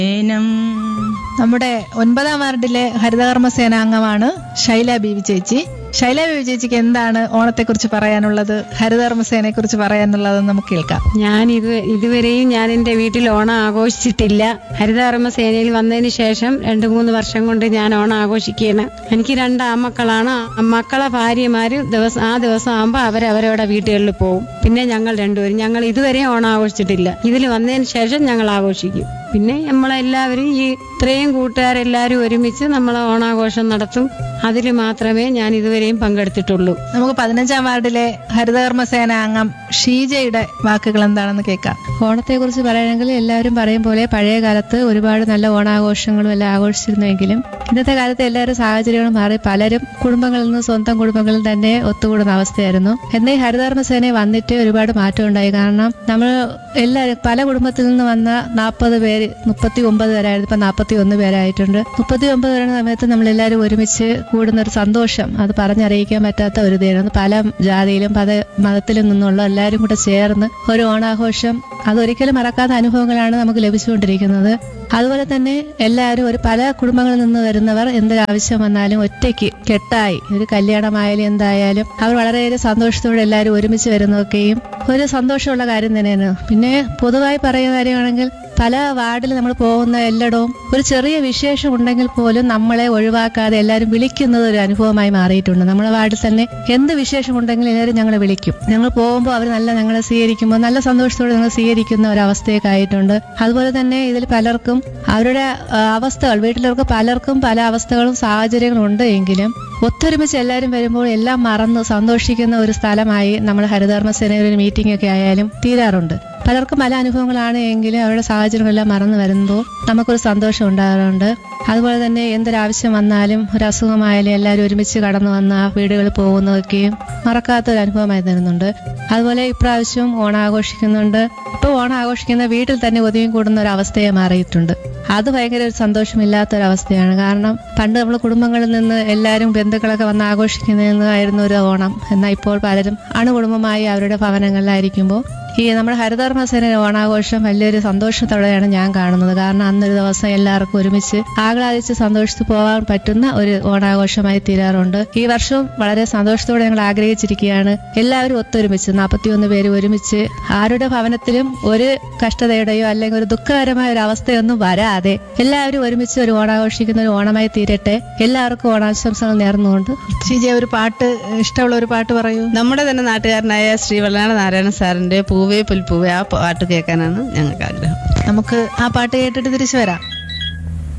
ഏനം നമ്മുടെ ഒൻപതാം വാർഡിലെ ഹരിതകർമ്മ സേനാംഗമാണ് ശൈല ബീവി ചേച്ചി ശൈല ബീവി ചേച്ചിക്ക് എന്താണ് ഓണത്തെക്കുറിച്ച് പറയാനുള്ളത് ഹരിതകർമ്മ സേനയെ കുറിച്ച് പറയാനുള്ളത് നമുക്ക് കേൾക്കാം ഞാൻ ഇത് ഇതുവരെയും ഞാൻ എൻ്റെ വീട്ടിൽ ഓണം ആഘോഷിച്ചിട്ടില്ല ഹരിതകർമ്മ സേനയിൽ വന്നതിന് ശേഷം രണ്ട് മൂന്ന് വർഷം കൊണ്ട് ഞാൻ ഓണം ആഘോഷിക്കുകയാണ് എനിക്ക് രണ്ട് ആമക്കളാണ് ആ മക്കളെ ഭാര്യമാര് ദിവസം ആ ദിവസം ആകുമ്പോൾ അവരവരുടെ വീട്ടുകളിൽ പോകും പിന്നെ ഞങ്ങൾ രണ്ടുപേരും ഞങ്ങൾ ഇതുവരെയും ഓണം ആഘോഷിച്ചിട്ടില്ല ഇതിൽ വന്നതിന് ശേഷം ഞങ്ങൾ ആഘോഷിക്കും പിന്നെ നമ്മളെല്ലാവരും ഈ ഇത്രയും കൂട്ടുകാരെല്ലാവരും ഒരുമിച്ച് നമ്മൾ ഓണാഘോഷം നടത്തും അതിൽ മാത്രമേ ഞാൻ ഇതുവരെയും പങ്കെടുത്തിട്ടുള്ളൂ നമുക്ക് പതിനഞ്ചാം വാർഡിലെ ഹരിതകർമ്മ സേന അംഗം ഷീജയുടെ വാക്കുകൾ എന്താണെന്ന് കേൾക്കാം ഓണത്തെ കുറിച്ച് പറയുകയാണെങ്കിൽ എല്ലാവരും പറയും പോലെ പഴയ കാലത്ത് ഒരുപാട് നല്ല ഓണാഘോഷങ്ങളും എല്ലാം ആഘോഷിച്ചിരുന്നുവെങ്കിലും ഇന്നത്തെ കാലത്ത് എല്ലാവരും സാഹചര്യങ്ങളും മാറി പലരും കുടുംബങ്ങളിൽ നിന്ന് സ്വന്തം കുടുംബങ്ങളിൽ തന്നെ ഒത്തുകൂടുന്ന അവസ്ഥയായിരുന്നു എന്നാൽ ഈ ഹരിതകർമ്മ സേന വന്നിട്ട് ഒരുപാട് മാറ്റം ഉണ്ടായി കാരണം നമ്മൾ എല്ലാവരും പല കുടുംബത്തിൽ നിന്ന് വന്ന നാൽപ്പത് പേര് മുപ്പത്തി ഒമ്പത് പേരായിരുന്നു ഇപ്പൊ നാൽപ്പത്തി ഒന്ന് പേരായിട്ടുണ്ട് മുപ്പത്തി ഒമ്പത് വരുന്ന സമയത്ത് നമ്മൾ എല്ലാവരും ഒരുമിച്ച് കൂടുന്ന ഒരു സന്തോഷം അത് പറഞ്ഞറിയിക്കാൻ പറ്റാത്ത ഒരു ഇതായിരുന്നു പല ജാതിയിലും പല മതത്തിലും നിന്നുള്ള എല്ലാവരും കൂടെ ചേർന്ന് ഒരു ഓണാഘോഷം അതൊരിക്കലും മറക്കാത്ത അനുഭവങ്ങളാണ് നമുക്ക് ലഭിച്ചുകൊണ്ടിരിക്കുന്നത് അതുപോലെ തന്നെ എല്ലാവരും ഒരു പല കുടുംബങ്ങളിൽ നിന്ന് വരുന്നവർ എന്തൊരാവശ്യം വന്നാലും ഒറ്റയ്ക്ക് കെട്ടായി ഒരു കല്യാണമായാലും എന്തായാലും അവർ വളരെയേറെ സന്തോഷത്തോടെ എല്ലാവരും ഒരുമിച്ച് വരുന്നതൊക്കെയും ഒരു സന്തോഷമുള്ള കാര്യം തന്നെയാണ് പിന്നെ പൊതുവായി പറയുന്ന കാര്യമാണെങ്കിൽ പല വാർഡിൽ നമ്മൾ പോകുന്ന എല്ലായിടവും ഒരു ചെറിയ വിശേഷം ഉണ്ടെങ്കിൽ പോലും നമ്മളെ ഒഴിവാക്കാതെ എല്ലാവരും വിളിക്കുന്നത് ഒരു അനുഭവമായി മാറിയിട്ടുണ്ട് നമ്മുടെ വാർഡിൽ തന്നെ എന്ത് വിശേഷം ഉണ്ടെങ്കിലും എല്ലാവരും ഞങ്ങളെ വിളിക്കും ഞങ്ങൾ പോകുമ്പോൾ അവർ നല്ല ഞങ്ങളെ സ്വീകരിക്കുമ്പോൾ നല്ല സന്തോഷത്തോടെ ഞങ്ങൾ സ്വീകരിക്കുന്ന ഒരു അവസ്ഥയൊക്കെ ആയിട്ടുണ്ട് അതുപോലെ തന്നെ ഇതിൽ പലർക്കും അവരുടെ ആ, അവസ്ഥകൾ വീട്ടിലർക്ക് പലർക്കും പല അവസ്ഥകളും സാഹചര്യങ്ങളും ഉണ്ട് എങ്കിലും ഒത്തൊരുമിച്ച് എല്ലാവരും വരുമ്പോൾ എല്ലാം മറന്ന് സന്തോഷിക്കുന്ന ഒരു സ്ഥലമായി നമ്മുടെ ഹരിതകർമ്മ സേനയുടെ ഒരു മീറ്റിംഗ് ഒക്കെ ആയാലും തീരാറുണ്ട് പലർക്കും പല അനുഭവങ്ങളാണ് എങ്കിലും അവരുടെ സാഹചര്യങ്ങളെല്ലാം മറന്നു വരുമ്പോൾ നമുക്കൊരു സന്തോഷം ഉണ്ടാകാറുണ്ട് അതുപോലെ തന്നെ എന്തൊരാവശ്യം വന്നാലും ഒരു അസുഖമായാലും എല്ലാവരും ഒരുമിച്ച് കടന്നു വന്ന് ആ വീടുകളിൽ പോകുന്നതൊക്കെയും മറക്കാത്ത ഒരു അനുഭവമായി തരുന്നുണ്ട് അതുപോലെ ഇപ്രാവശ്യവും ഓണം ആഘോഷിക്കുന്നുണ്ട് ഇപ്പോൾ ഓണം ആഘോഷിക്കുന്ന വീട്ടിൽ തന്നെ ഒതുങ്ങി കൂടുന്ന ഒരു അവസ്ഥയെ മാറിയിട്ടുണ്ട് അത് ഭയങ്കര ഒരു സന്തോഷമില്ലാത്ത ഒരു അവസ്ഥയാണ് കാരണം പണ്ട് നമ്മൾ കുടുംബങ്ങളിൽ നിന്ന് എല്ലാവരും ബന്ധുക്കളൊക്കെ വന്ന് ആഘോഷിക്കുന്നതായിരുന്നു ഒരു ഓണം എന്നാൽ ഇപ്പോൾ പലരും അണുകുടുംബമായി അവരുടെ ഭവനങ്ങളിലായിരിക്കുമ്പോൾ ഈ നമ്മുടെ ഹരിതകർമ്മ സേന ഓണാഘോഷം വലിയൊരു സന്തോഷത്തോടെയാണ് ഞാൻ കാണുന്നത് കാരണം അന്നൊരു ദിവസം എല്ലാവർക്കും ഒരുമിച്ച് ആഹ്ലാദിച്ച് സന്തോഷിച്ച് പോകാൻ പറ്റുന്ന ഒരു ഓണാഘോഷമായി തീരാറുണ്ട് ഈ വർഷവും വളരെ സന്തോഷത്തോടെ ഞങ്ങൾ ആഗ്രഹിച്ചിരിക്കുകയാണ് എല്ലാവരും ഒത്തൊരുമിച്ച് നാൽപ്പത്തിയൊന്ന് പേര് ഒരുമിച്ച് ആരുടെ ഭവനത്തിലും ഒരു കഷ്ടതയുടെയോ അല്ലെങ്കിൽ ഒരു ദുഃഖകരമായ ഒരു അവസ്ഥയൊന്നും വരാതെ എല്ലാവരും ഒരുമിച്ച് ഒരു ഓണാഘോഷിക്കുന്ന ഒരു ഓണമായി തീരട്ടെ എല്ലാവർക്കും ഓണാശംസകൾ നേർന്നുകൊണ്ട് ഷീജ ഒരു പാട്ട് ഇഷ്ടമുള്ള ഒരു പാട്ട് പറയൂ നമ്മുടെ തന്നെ നാട്ടുകാരനായ ശ്രീ വെള്ളാണ നാരായണ സാറിന്റെ പൂവേ പുൽപ്പൂവേ ആ പാട്ട് കേൾക്കാനാണ് ഞങ്ങൾക്ക് ആഗ്രഹം നമുക്ക് ആ പാട്ട് കേട്ടിട്ട് തിരിച്ചു വരാം